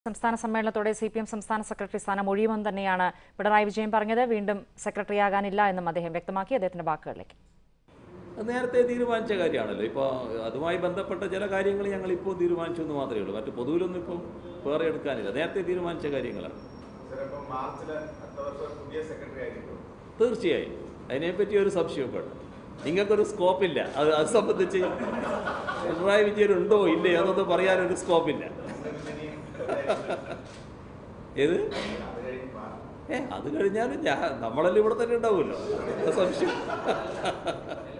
സംസ്ഥാന സമ്മേളനത്തോടെ C P M സംസ്ഥാന സെക്രട്ടറി സ്ഥാനം ഒഴിയുമെന്ന് തന്നെയാണ് പിണറായി വിജയൻ പറഞ്ഞത് വീണ്ടും സെക്രട്ടറിയാകാനില്ല എന്നും അദ്ദേഹം വ്യക്തമാക്കി അദ്ദേഹത്തിന്റെ വാക്കുകളിലേക്ക് അത് നേരത്തെ തീരുമാനിച്ച കാര്യമാണല്ലോ ഇപ്പോൾ അതുമായി ബന്ധപ്പെട്ട ചില കാര്യങ്ങൾ ഞങ്ങൾ ഇപ്പോൾ തീരുമാനിച്ചു എന്ന് മാത്രമേ ഉള്ളൂ മറ്റു പൊതുവിലൊന്നും ഇപ്പം വേറെ എടുക്കാനില്ല നേരത്തെ തീരുമാനിച്ച കാര്യങ്ങളാണ് ചിലപ്പോൾ മാർച്ചില് അടുത്ത വർഷം പുതിയ സെക്രട്ടറി ആയിരിക്കും തീർച്ചയായും അതിനെപ്പറ്റി ഒരു സംശയവും വേണ്ട നിങ്ങൾക്കൊരു സ്കോപ്പില്ല അത് അത് സംബന്ധിച്ച് പിണറായി വിജയൻ ഉണ്ടോ ഇല്ലേ അതൊന്നും പറയാനൊരു സ്കോപ്പില്ല ഏത് ഏ അത് കഴിഞ്ഞാലും ഞാൻ നമ്മളെല്ലാം ഇവിടെ തന്നെ ഉണ്ടാവുമല്ലോ എന്താ സംശയം